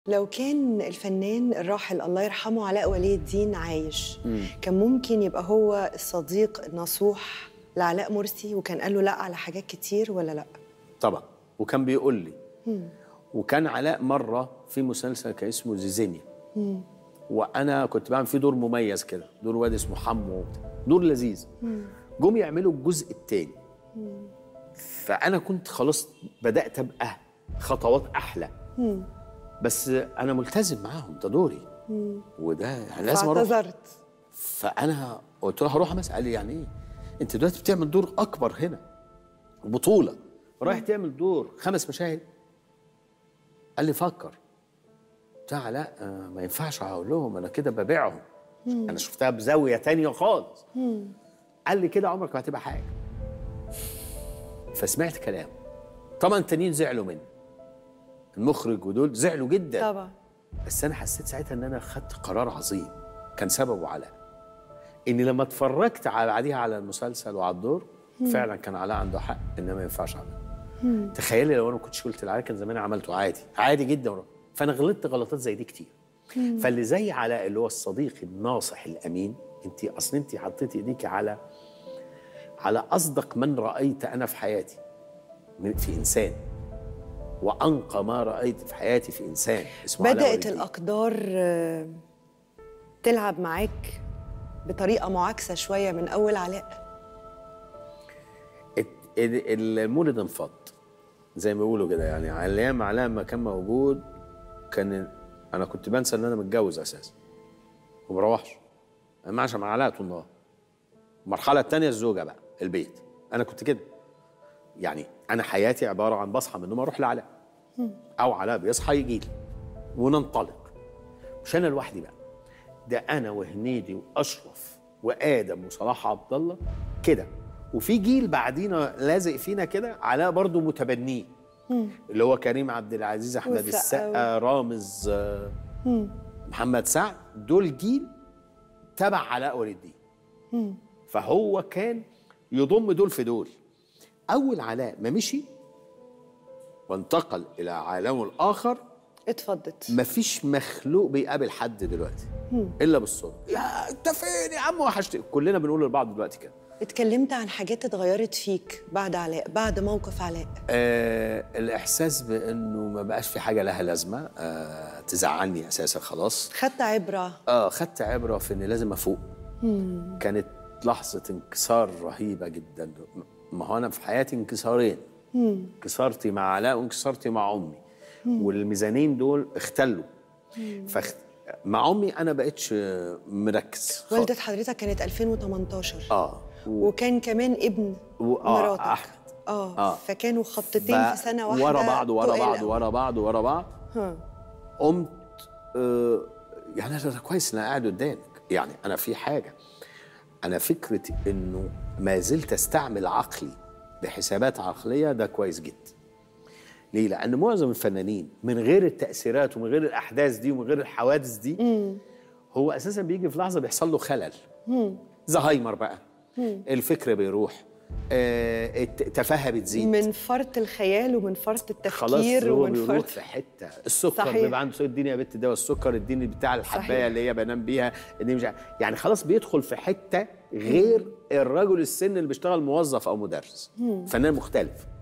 لو كان الفنان الراحل الله يرحمه علاء ولي الدين عايش مم. كان ممكن يبقى هو الصديق النصوح لعلاء مرسي وكان قال له لا على حاجات كتير ولا لا طبعا وكان بيقول لي وكان علاء مره في مسلسل كان اسمه زيزينيا وانا كنت بعمل فيه دور مميز كده دور واد اسمه حمو وبتاع. دور لذيذ جم يعملوا الجزء الثاني فانا كنت خلاص بدات ابقى خطوات احلى بس انا ملتزم معاهم ده دوري وده يعني لازم اروح فاعتذرت فانا قلت له هروح امس قال لي يعني ايه انت دلوقتي بتعمل دور اكبر هنا بطوله رايح تعمل دور خمس مشاهد قال لي فكر بتاع لا آه، ما ينفعش اقول لهم انا كده ببيعهم انا شفتها بزاويه تانية خالص قال لي كده عمرك ما هتبقى حاجه فسمعت كلامه طبعا التانيين زعلوا مني المخرج ودول زعلوا جدا طبعا بس انا حسيت ساعتها ان انا خدت قرار عظيم كان سببه علاء اني لما اتفرجت على بعديها على المسلسل وعلى الدور فعلا كان علاء عنده حق ان ما ينفعش اعمله تخيلي لو انا ما كنتش قلت لعلاء كان زمان عملته عادي عادي جدا فانا غلطت غلطات زي دي كتير فاللي زي علاء اللي هو الصديق الناصح الامين انت اصل انت حطيتي ايديكي على على اصدق من رايت انا في حياتي من- في انسان وانقى ما رايت في حياتي في انسان اسمه علاء ولي بدأت الدين. الأقدار آه، تلعب معاك بطريقة معاكسة شوية من أول علاء الت- ال- المولد انفض زي ما بيقولوا كده يعني على ايام علاء ما كان موجود كان انا كنت بنسى ان انا متجوز اساسا وما بروحش انا ماشي مع علاء طول النهار المرحله الثانيه الزوجه بقى البيت انا كنت كده يعني انا حياتي عباره عن بصحى من النوم اروح لعلاء او علاء بيصحى يجي لي وننطلق مش انا لوحدي بقى ده انا وهنيدي واشرف وادم وصلاح عبد الله كده وفي جيل بعدينا لازق فينا كده علاء برضو متبنيه اللي هو كريم عبد العزيز احمد والسقا السقا رامز آه، محمد سعد دول جيل تبع علاء ولي الدين فهو كان يضم دول في دول اول علاء ما مشي وانتقل الى عالمه الاخر اتفضت مفيش مخلوق بيقابل حد دلوقتي الا بالصدفه يا انت فين يا عم وحشتني كلنا بنقول لبعض دلوقتي كده اتكلمت عن حاجات اتغيرت فيك بعد علاء بعد موقف علاء آه الاحساس بانه ما بقاش في حاجه لها لازمه آه تزعلني اساسا خلاص خدت عبرة اه خدت عبره في اني لازم افوق كانت لحظه انكسار رهيبه جدا ما هو انا في حياتي انكسارين انكسارتي مع علاء وانكسارتي مع امي والميزانين دول اختلوا فخ... مع امي انا بقتش آه، مركز خالص. والدة حضرتك كانت 2018 اه و... وكان كمان ابن و... آه مراتك احمد اه, آه. فكانوا خطتين في سنة واحدة ورا بعض ورا تقال بعض أوي. ورا بعض ورا بعض ها. قمت آه يعني انا كويس ان انا قاعد قدامك يعني انا في حاجه انا فكره انه ما زلت استعمل عقلي بحسابات عقليه ده كويس جدا ليه لان معظم الفنانين من غير التاثيرات ومن غير الاحداث دي ومن غير الحوادث دي هو اساسا بيجي في لحظه بيحصل له خلل زهايمر بقى الفكر بيروح آه الت- التفاهه بتزيد من فرط الخيال ومن فرط خلاص التفكير هو ومن بيروح فرط في حته السكر صحيح. بيبقى عنده سكر اديني يا بت دواء السكر اديني بتاع الحبايه صحيح. اللي هي بنام بيها اديني مش عارف- يعني خلاص بيدخل في حته غير الرجل السن اللي بيشتغل موظف او مدرس فنان مختلف